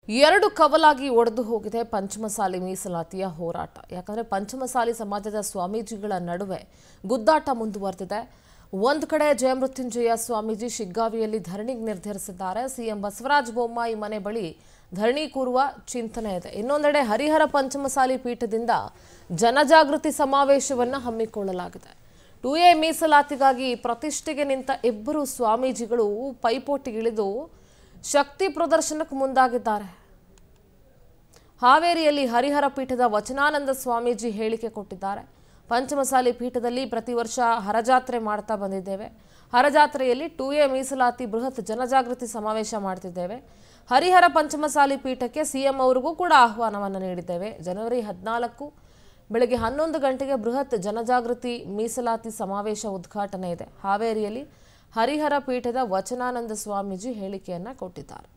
ಎರಡು ಕವಲಾಗಿ ಒಡೆದು ಹೋಗಿದೆ ಪಂಚಮಸಾಲಿ ಮೀಸಲಾತಿಯ ಹೋರಾಟ ಯಾಕಂದ್ರೆ ಪಂಚಮಸಾಲಿ ಸಮಾಜದ ಸ್ವಾಮೀಜಿಗಳ ನಡುವೆ ಗುದ್ದಾಟ ಮುಂದುವರೆದಿದೆ ಒಂದು ಕಡೆ ಜಯಮೃತ್ಯುಂಜಯ ಸ್ವಾಮೀಜಿ ಶಿಗ್ಗಾವಿಯಲ್ಲಿ ಧರಣಿಗೆ ನಿರ್ಧರಿಸಿದ್ದಾರೆ ಸಿಎಂ ಬಸವರಾಜ ಬೊಮ್ಮಾಯಿ ಮನೆ ಬಳಿ ಧರಣಿ ಕೂರುವ ಚಿಂತನೆ ಇದೆ ಇನ್ನೊಂದೆಡೆ ಹರಿಹರ ಪಂಚಮಸಾಲಿ ಪೀಠದಿಂದ ಜನಜಾಗೃತಿ ಸಮಾವೇಶವನ್ನು ಹಮ್ಮಿಕೊಳ್ಳಲಾಗಿದೆ ಟು ಎ ಮೀಸಲಾತಿಗಾಗಿ ಪ್ರತಿಷ್ಠೆಗೆ ನಿಂತ ಇಬ್ಬರು ಸ್ವಾಮೀಜಿಗಳು ಪೈಪೋಟಿಗಿಳಿದು ಶಕ್ತಿ ಪ್ರದರ್ಶನಕ್ಕೆ ಮುಂದಾಗಿದ್ದಾರೆ ಹಾವೇರಿಯಲ್ಲಿ ಹರಿಹರ ಪೀಠದ ವಚನಾನಂದ ಸ್ವಾಮೀಜಿ ಹೇಳಿಕೆ ಕೊಟ್ಟಿದ್ದಾರೆ ಪಂಚಮಸಾಲಿ ಪೀಠದಲ್ಲಿ ಪ್ರತಿ ವರ್ಷ ಹರಜಾತ್ರೆ ಮಾಡ್ತಾ ಬಂದಿದ್ದೇವೆ ಹರಜಾತ್ರೆಯಲ್ಲಿ ಟು ಎ ಮೀಸಲಾತಿ ಬೃಹತ್ ಜನಜಾಗೃತಿ ಸಮಾವೇಶ ಮಾಡ್ತಿದ್ದೇವೆ ಹರಿಹರ ಪಂಚಮಸಾಲಿ ಪೀಠಕ್ಕೆ ಸಿಎಂ ಅವರಿಗೂ ಕೂಡ ಆಹ್ವಾನವನ್ನು ನೀಡಿದ್ದೇವೆ ಜನವರಿ ಹದಿನಾಲ್ಕು ಬೆಳಗ್ಗೆ ಹನ್ನೊಂದು ಗಂಟೆಗೆ ಬೃಹತ್ ಜನಜಾಗೃತಿ ಮೀಸಲಾತಿ ಸಮಾವೇಶ ಉದ್ಘಾಟನೆ ಇದೆ ಹಾವೇರಿಯಲ್ಲಿ ಹರಿಹರ ಪೀಠದ ವಚನಾನಂದ ಸ್ವಾಮೀಜಿ ಹೇಳಿಕೆಯನ್ನ ಕೊಟ್ಟಿದ್ದಾರೆ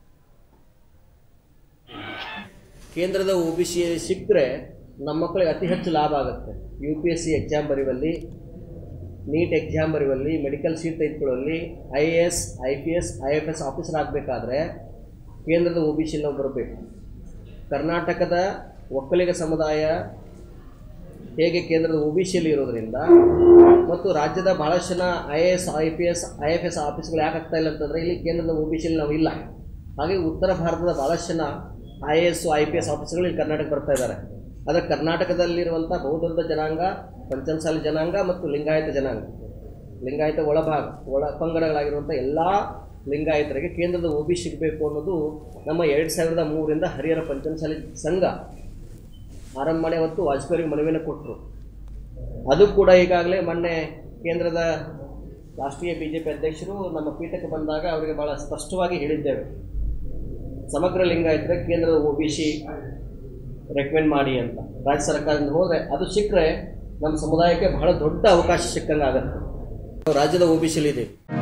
ಕೇಂದ್ರದ ಒ ಬಿ ಸಿ ಸಿಕ್ಕರೆ ನಮ್ಮ ಮಕ್ಕಳಿಗೆ ಅತಿ ಹೆಚ್ಚು ಲಾಭ ಆಗುತ್ತೆ U P S C exam ಬರೆಯುವಲ್ಲಿ ನೀಟ್ ಎಕ್ಸಾಮ್ ಬರೆಯುವಲ್ಲಿ ಮೆಡಿಕಲ್ ಸೀಟ್ ತೆಗೆದುಕೊಳ್ಳುವಲ್ಲಿ I A S I P S I F S officer ಆಗಬೇಕಾದ್ರೆ ಕೇಂದ್ರದ ಒ ಬಿ ಸಿಯಲ್ಲಿ ನಾವು ಬರಬೇಕು ಕರ್ನಾಟಕದ ಒಕ್ಕಲಿಗ ಸಮುದಾಯ ಹೇಗೆ ಕೇಂದ್ರದ ಒ ಬಿ ಸಿಯಲ್ಲಿ ಇರೋದರಿಂದ ಮತ್ತು ರಾಜ್ಯದ ಭಾಳಷ್ಟು ಜನ I A S I P S I F S ಆಫೀಸ್ಗಳು ಯಾಕೆ ಆಗ್ತಾ ಇಲ್ಲ ಅಂತಂದರೆ ಇಲ್ಲಿ ಕೇಂದ್ರದ ಒ ಬಿ ಸಿಯಲ್ಲಿ ನಾವು ಇಲ್ಲ ಹಾಗೆ ಉತ್ತರ ಭಾರತದ ಭಾಳಷ್ಟು ಜನ I A S I P S ಆಫೀಸ್ಗಳು ಇಲ್ಲಿ ಕರ್ನಾಟಕ ಬರ್ತಾ ಇದ್ದಾರೆ ಆದರೆ ಕರ್ನಾಟಕದಲ್ಲಿರುವಂಥ ಬಹುದೊಡ್ಡ ಜನಾಂಗ ಪಂಚಮಸಾಲಿ ಜನಾಂಗ ಮತ್ತು ಲಿಂಗಾಯತ ಜನಾಂಗ ಲಿಂಗಾಯತ ಒಳಭಾಗ ಒಳ ಪಂಗಡಗಳಾಗಿರುವಂಥ ಎಲ್ಲ ಲಿಂಗಾಯತರಿಗೆ ಕೇಂದ್ರದ ಒ ಬಿ ಸಿಗಬೇಕು ಅನ್ನೋದು ನಮ್ಮ ಎರಡು ಸಾವಿರದ ಮೂರರಿಂದ ಹರಿಹರ ಪಂಚಮಸಾಲಿ ಸಂಘ ಆರಂಭ ಮಾಡಿ ಅವತ್ತು ವಾಜಪೇಯಿ ಮನವಿಯನ್ನು ಕೊಟ್ಟರು ಅದು ಕೂಡ ಈಗಾಗಲೇ ಮೊನ್ನೆ ಕೇಂದ್ರದ ರಾಷ್ಟ್ರೀಯ ಬಿ ಜೆ ಪಿ ಅಧ್ಯಕ್ಷರು ನಮ್ಮ ಪೀಠಕ್ಕೆ ಬಂದಾಗ ಅವರಿಗೆ ಭಾಳ ಸ್ಪಷ್ಟವಾಗಿ ಹೇಳಿದ್ದೇವೆ ಸಮಗ್ರ ಲಿಂಗಾಯತರೆ ಕೇಂದ್ರದ ಒ ಬಿ ಸಿ ರೆಕಮೆಂಡ್ ಮಾಡಿ ಅಂತ ರಾಜ್ಯ ಸರ್ಕಾರದಿಂದ ಹೋದರೆ ಅದು ಸಿಕ್ಕರೆ ನಮ್ಮ ಸಮುದಾಯಕ್ಕೆ ಬಹಳ ದೊಡ್ಡ ಅವಕಾಶ ಸಿಕ್ಕಂಗೆ ಆಗುತ್ತೆ ನಾವು ರಾಜ್ಯದ ಒ ಬಿ ಸಿಲಿದ್ದೀವಿ